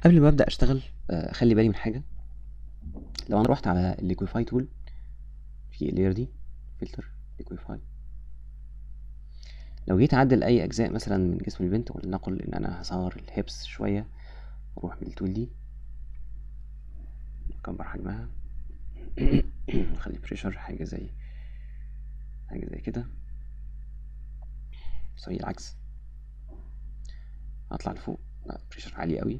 قبل ما ابدا اشتغل آه، اخلي بالي من حاجه لو انا رحت على الليكويفاي تول في اللير دي فلتر ليكويفاي لو جيت اعدل اي اجزاء مثلا من جسم البنت ولنقل ان انا هصغر الهيبس شويه اروح بالتول دي اكبر حجمها نخلي بريشر حاجه زي حاجه زي كده سوري العكس اطلع لفوق لا بريشر عالي قوي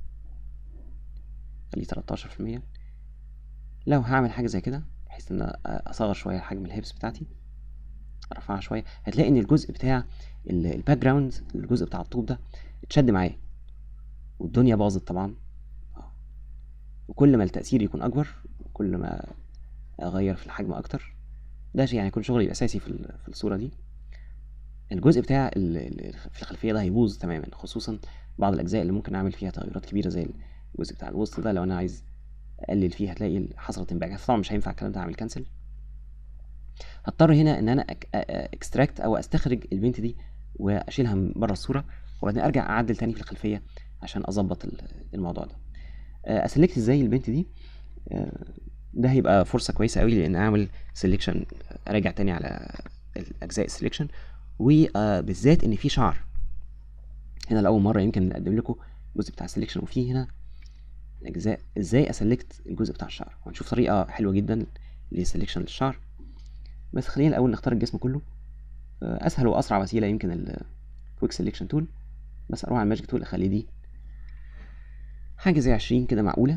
خليه 13% لو هعمل حاجه زي كده بحيث ان أنا اصغر شويه حجم الهيبس بتاعتي ارفعها شويه هتلاقي ان الجزء بتاع الباك جراوند الجزء بتاع الطوب ده اتشد معايا والدنيا باظت طبعا آه. وكل ما التأثير يكون أكبر كل ما أغير في الحجم أكتر ده شيء يعني يكون شغلي الأساسي في ال- في الصورة دي الجزء بتاع ال- ال- في الخلفية ده هيبوظ تماما خصوصا بعض الأجزاء اللي ممكن أعمل فيها تغيرات كبيرة زي الجزء بتاع الوسط ده لو أنا عايز أقلل فيه هتلاقي ال- حصلت انبعاجات طبعا مش هينفع الكلام ده أعمل كنسل هضطر هنا إن أنا اكستراكت أو أستخرج البنت دي وأشيلها من بره الصورة وبعدين أرجع أعدل تاني في الخلفية عشان أظبط ال- الموضوع ده اسلكت ازاي البنت دي آه، ده هيبقى فرصه كويسه قوي لان اعمل سelection اراجع تاني على الاجزاء السلكشن وبالذات ان في شعر هنا لاول مره يمكن نقدم لكم الجزء بتاع السلكشن وفي هنا الاجزاء ازاي اسلكت الجزء بتاع الشعر وهنشوف طريقه حلوه جدا لسلكشن للشعر بس خلينا الاول نختار الجسم كله آه، اسهل واسرع وسيله يمكن الكويك سelection تول بس اروح على الماجيك تول اخلي دي حاجة زي عشرين كده معقولة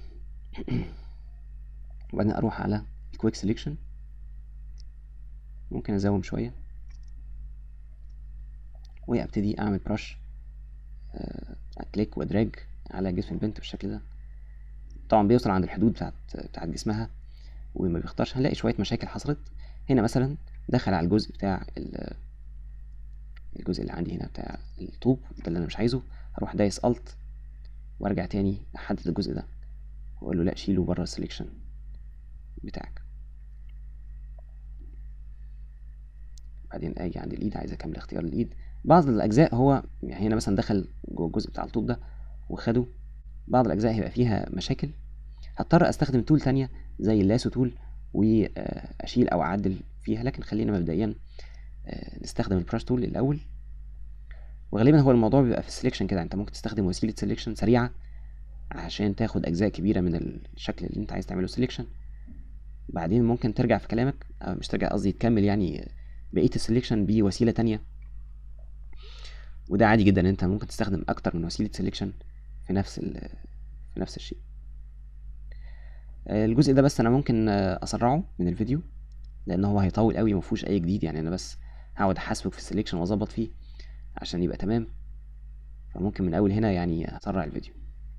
وبعدين أروح على الكويك سelection ممكن أزوم شوية وأبتدي أعمل برش أكليك وأدراج على جسم البنت بالشكل ده طبعا بيوصل عند الحدود بتاعت بتاعت جسمها وما بيختارش هنلاقي شوية مشاكل حصلت هنا مثلا دخل على الجزء بتاع ال- الجزء اللي عندي هنا بتاع الطوب ده اللي أنا مش عايزه هروح دايس ألت وارجع تاني احدد الجزء ده واقول له لا شيله بره السليكشن بتاعك بعدين اجي عند الايد عايز اكمل اختيار الايد بعض الاجزاء هو يعني هنا مثلا دخل جوه الجزء بتاع الطوب ده وخده بعض الاجزاء هيبقى فيها مشاكل هضطر استخدم تول تانية زي اللاسو تول واشيل او اعدل فيها لكن خلينا مبدئيا آه، نستخدم البراش تول الاول وغالبا هو الموضوع بيبقى في السليكشن كده انت ممكن تستخدم وسيله سليكشن سريعه عشان تاخد اجزاء كبيره من الشكل اللي انت عايز تعمله سليكشن بعدين ممكن ترجع في كلامك أو مش ترجع قصدي تكمل يعني بقيه السليكشن بوسيله تانية وده عادي جدا انت ممكن تستخدم اكتر من وسيله سليكشن في نفس ال في نفس الشيء آه، الجزء ده بس انا ممكن آه، اسرعه من الفيديو لان هو هيطول قوي مفيهوش اي جديد يعني انا بس هقعد احاسبك في السليكشن واظبط فيه عشان يبقى تمام فممكن من اول هنا يعني هسرع الفيديو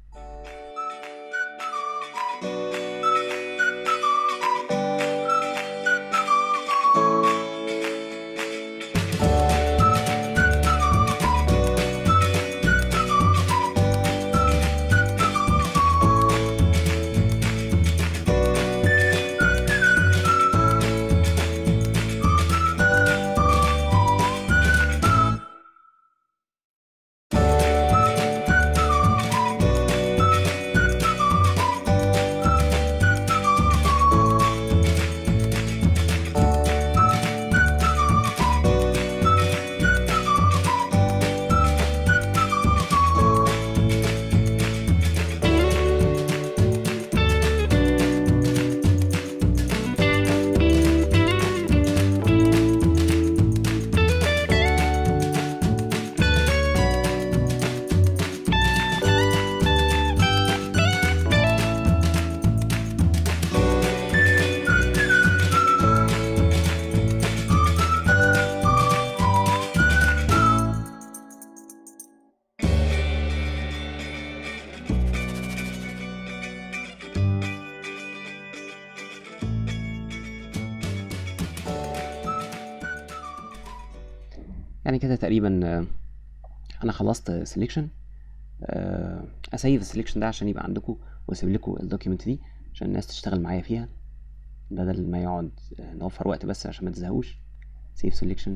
يعني كده تقريبا آه، انا خلصت سelection آه، اسيف السليكشن ده عشان يبقى عندكم واسيب لكم الدوكيمنت دي عشان الناس تشتغل معايا فيها بدل ما يقعد آه، نوفر وقت بس عشان ما تزهقوش سيف سليكشن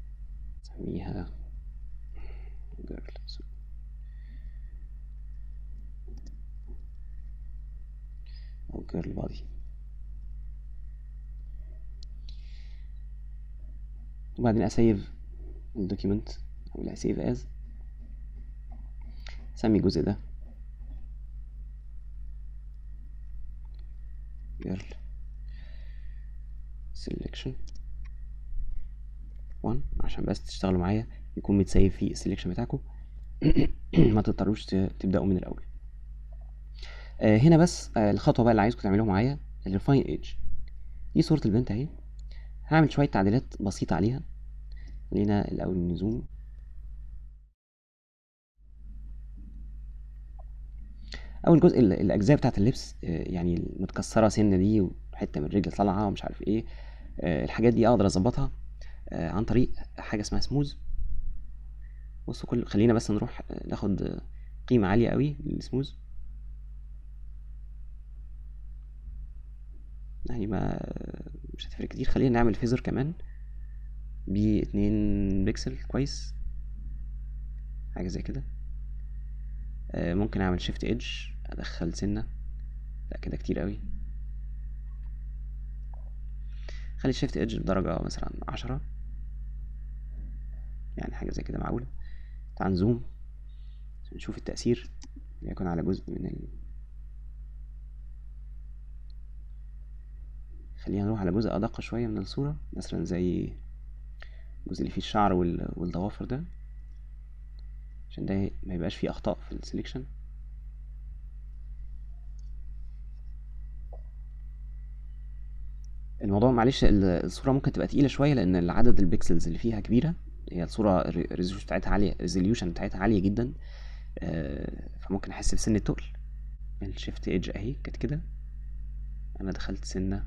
نسميها girl كيرل بادي وبعدين اسيف الدوكيمنت او اسيف از سمي الجزء ده girl selection 1 عشان بس تشتغلوا معايا يكون متسيف في السلكشن بتاعكم ما تضطروش تبداوا من الاول آه هنا بس آه الخطوه بقى اللي عايزكم تعملوها معايا الريفاين ايدج دي صوره البنت اهي هعمل شويه تعديلات بسيطه عليها خلينا الاول نزوم اول جزء الاجزاء بتاعت اللبس يعني المتكسره سنه دي وحته من الرجل طالعه ومش عارف ايه الحاجات دي اقدر اظبطها عن طريق حاجه اسمها سموز بصوا كل خلينا بس نروح ناخد قيمه عاليه قوي للسموز يعني ما مش هتفرق كتير خلينا نعمل فيزر كمان باتنين بيكسل كويس حاجه زي كده ممكن اعمل شيفت ايدج ادخل سنه لا كده كتير قوي خلي الشيفت ايدج بدرجه مثلا عشرة يعني حاجه زي كده معقوله تعال نزوم عشان نشوف التاثير يكون على جزء من ال... خلينا نروح على جزء ادق شويه من الصوره مثلا زي الجزء اللي فيه الشعر وال... والضوافر ده عشان ده ما يبقاش فيه اخطاء في السليكشن الموضوع معلش الصوره ممكن تبقى تقيله شويه لان عدد البيكسلز اللي فيها كبيره هي الصوره الريزوليوشن بتاعتها عاليه الريزوليوشن بتاعتها عاليه جدا فممكن احس بسن التقل الشيفت ايدج اهي كانت كده انا دخلت سنه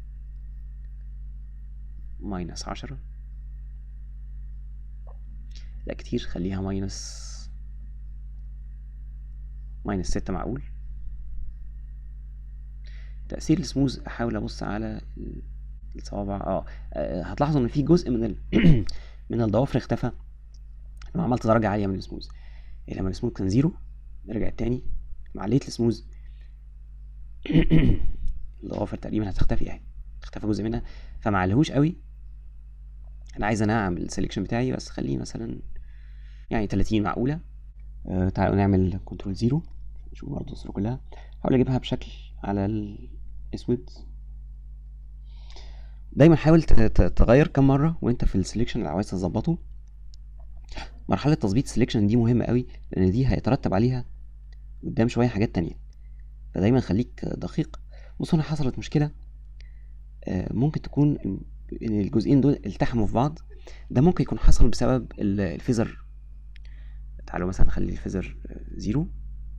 ماينس عشرة لا كتير خليها ماينس ماينس ستة معقول تأثير السموز أحاول أبص على الصوابع اه هتلاحظوا إن في جزء من ال... من الضوافر اختفى لما عملت درجة عالية من السموز يعني لما السموز كان زيرو رجع تاني لما عليت السموز الضوافر تقريبا هتختفي اهي اختفى جزء منها فما عليهوش قوي انا عايز انعم السلكشن بتاعي بس خليه مثلا يعني 30 معقولة آه تعالوا نعمل كنترول زيرو نشوف برضه الصورة كلها حاول اجيبها بشكل على الاسود دايما حاول تغير كم مرة وانت في السلكشن اللي عايز تظبطه مرحلة تظبيط السلكشن دي مهمة قوي لان دي هيترتب عليها قدام شوية حاجات تانية فدايما خليك دقيق بص هنا حصلت مشكلة آه ممكن تكون ان الجزئين دول التحموا في بعض ده ممكن يكون حصل بسبب الفيزر تعالوا مثلا نخلي الفيزر زيرو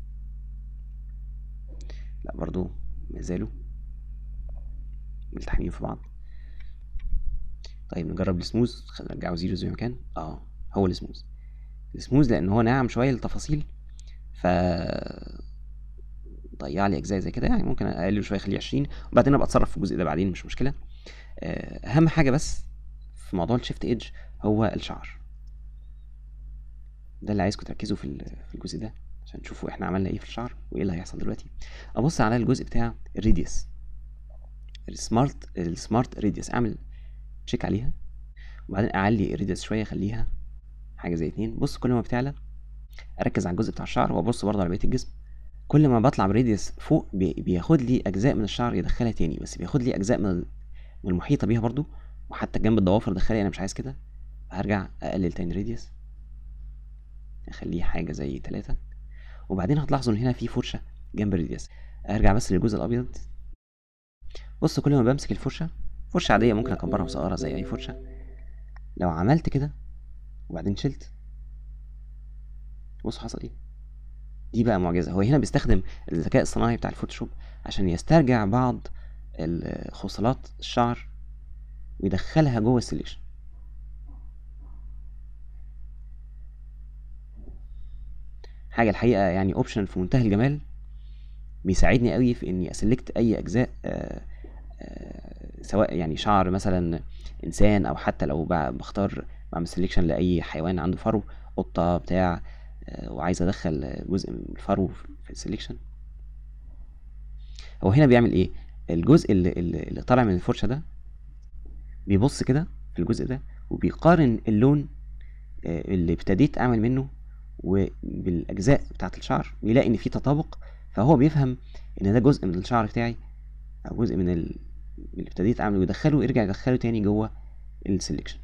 لا برضو مازالوا ملتحمين في بعض طيب نجرب السموز نرجعه زيرو زي ما كان اه هو السموز السموز لان هو ناعم شويه للتفاصيل ف ضيع لي اجزاء زي كده يعني ممكن اقلل شويه اخليه 20 وبعدين ابقى اتصرف في الجزء ده بعدين مش مشكله اهم حاجه بس في موضوع الشيفت ايدج هو الشعر ده اللي عايزكم تركزوا في في الجزء ده عشان تشوفوا احنا عملنا ايه في الشعر وايه اللي هيحصل دلوقتي ابص على الجزء بتاع الريديوس السمارت السمارت ريديوس اعمل تشيك عليها وبعدين اعلي الريديوس شويه اخليها حاجه زي اتنين بص كل ما بتعلى اركز على الجزء بتاع الشعر وابص برضه على بقيه الجسم كل ما بطلع بريديوس فوق بياخد لي اجزاء من الشعر يدخلها تاني بس بياخد لي اجزاء من من المحيطه بيها برضو وحتى جنب الضوافر دخلي انا مش عايز كده هرجع اقلل تاني ريديوس اخليه حاجه زي تلاتة وبعدين هتلاحظوا ان هنا في فرشه جنب الريديوس ارجع بس للجزء الابيض بص كل ما بمسك الفرشه فرشه عاديه ممكن اكبرها واصغرها زي اي فرشه لو عملت كده وبعدين شلت بص حصل ايه دي بقى معجزه هو هنا بيستخدم الذكاء الصناعي بتاع الفوتوشوب عشان يسترجع بعض خصلات الشعر ويدخلها جوه السليكشن حاجه الحقيقه يعني اوبشن في منتهى الجمال بيساعدني قوي في اني اسلكت اي اجزاء آآ آآ سواء يعني شعر مثلا انسان او حتى لو بختار بعمل سليكشن لاي حيوان عنده فرو قطه بتاع وعايز ادخل جزء من الفرو في السليكشن هو هنا بيعمل ايه الجزء اللي, اللي اللي طالع من الفرشه ده بيبص كده في الجزء ده وبيقارن اللون آه، اللي ابتديت اعمل منه وبالاجزاء بتاعه الشعر بيلاقي ان في تطابق فهو بيفهم ان ده جزء من الشعر بتاعي او جزء من ال- اللي ابتديت اعمله ويدخله يرجع يدخله تاني جوه السلكشن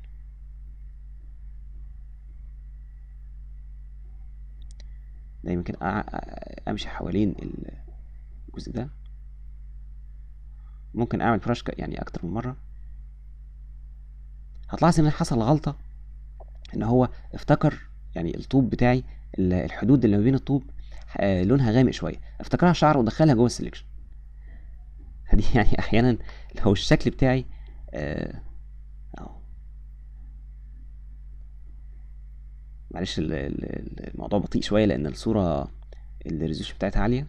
دايما كده أع- أ- امشي حوالين ال- الجزء ده ممكن اعمل براش ك- يعني اكتر من مره هتلاحظ ان حصل غلطه ان هو افتكر يعني الطوب بتاعي ال- الحدود اللي ما بين الطوب آه، لونها غامق شويه افتكرها شعر ودخلها جوه السلكشن فدي يعني احيانا لو الشكل بتاعي آه، اهو معلش ال- ال- ال- الموضوع بطيء شويه لان الصوره الريزولوشن بتاعتها عاليه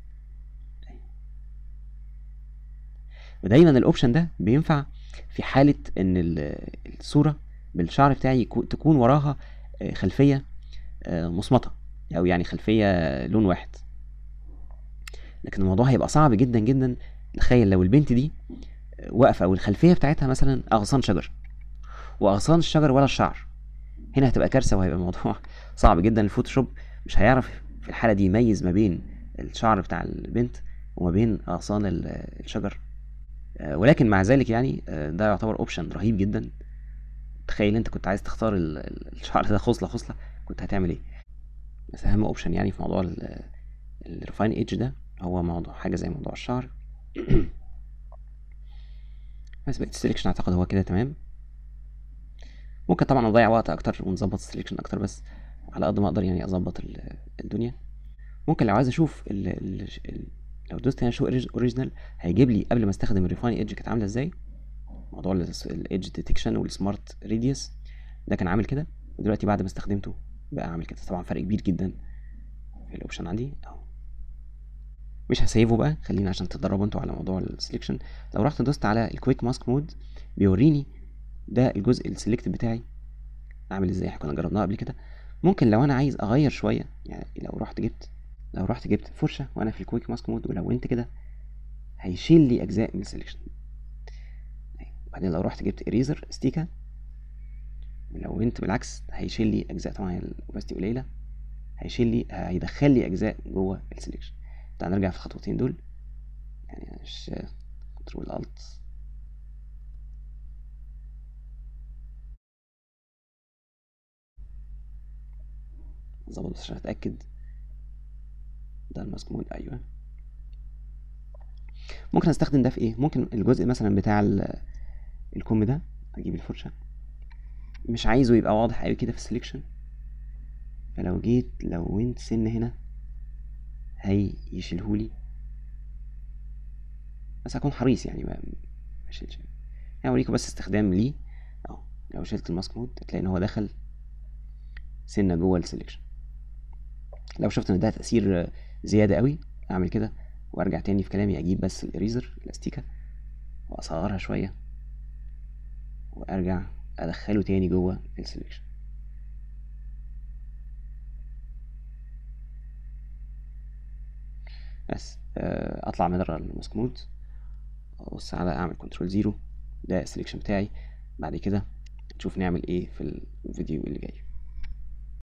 ودايما الاوبشن ده بينفع في حاله ان ال- الصوره بالشعر بتاعي يكو- تكون وراها آه، خلفيه آه، مصمطه او يعني خلفيه لون واحد لكن الموضوع هيبقى صعب جدا جدا تخيل لو البنت دي آه، واقفه والخلفيه بتاعتها مثلا اغصان شجر واغصان الشجر ولا الشعر هنا هتبقى كارثه وهيبقى الموضوع صعب جدا الفوتوشوب مش هيعرف في الحاله دي يميز ما بين الشعر بتاع البنت وما بين اغصان ال- الشجر آه، ولكن مع ذلك يعني آه، ده يعتبر اوبشن رهيب جدا تخيل انت كنت عايز تختار ال- ال- الشعر ده خصله خصله كنت هتعمل ايه بس اهم اوبشن يعني في موضوع الريفاين ايدج ده هو موضوع حاجه زي موضوع الشعر بس بقيت السليكشن اعتقد هو كده تمام ممكن طبعا اضيع وقت اكتر ونظبط السليكشن اكتر بس على قد ما اقدر يعني اظبط ال- الدنيا ممكن لو عايز اشوف ال ال ال لو دوست هنا شو اوريجينال هيجيب لي قبل ما استخدم الريفاين ايدج كانت عامله ازاي موضوع الايدج ديتكشن والسمارت ريديوس ده كان عامل كده ودلوقتي بعد ما استخدمته بقى عامل كده طبعا فرق كبير جدا في الاوبشن عندي اهو مش هسيبه بقى خلينا عشان تتدربوا انتوا على موضوع السليكشن لو رحت دوست على الكويك ماسك مود بيوريني ده الجزء السلكت بتاعي عامل ازاي احنا كنا جربناه قبل كده ممكن لو انا عايز اغير شويه يعني لو رحت جبت لو رحت جبت فرشه وانا في الكويك ماسك مود ولونت كده هيشيل لي اجزاء من السلكشن بعدين لو رحت جبت اريزر ستيكا لونت بالعكس هيشيل لي اجزاء طبعا الاوباستي قليله هيشيل لي هيدخل لي اجزاء جوه السلكشن تعال نرجع في الخطوتين دول يعني مش كنترول الت ظبط بس عشان اتاكد ده الماسك مود ايوه ممكن استخدم ده في ايه ممكن الجزء مثلا بتاع ال- الكم ده اجيب الفرشه مش عايزه يبقى واضح قوي كده في السليكشن فلو جيت لونت سن هنا هي يشيلهولي بس هكون حريص يعني ما ما اشيلش يعني اوريكم بس استخدام ليه اهو لو شلت الماسك مود هتلاقي ان هو دخل سنه جوه السليكشن لو شفت ان ده تاثير زياده قوي اعمل كده وارجع تاني في كلامي اجيب بس الاريزر الاستيكه واصغرها شويه وارجع ادخله تاني جوه السليكشن بس آه، اطلع من الماسك مود ابص على اعمل كنترول زيرو ده السليكشن بتاعي بعد كده نشوف نعمل ايه في الفيديو اللي جاي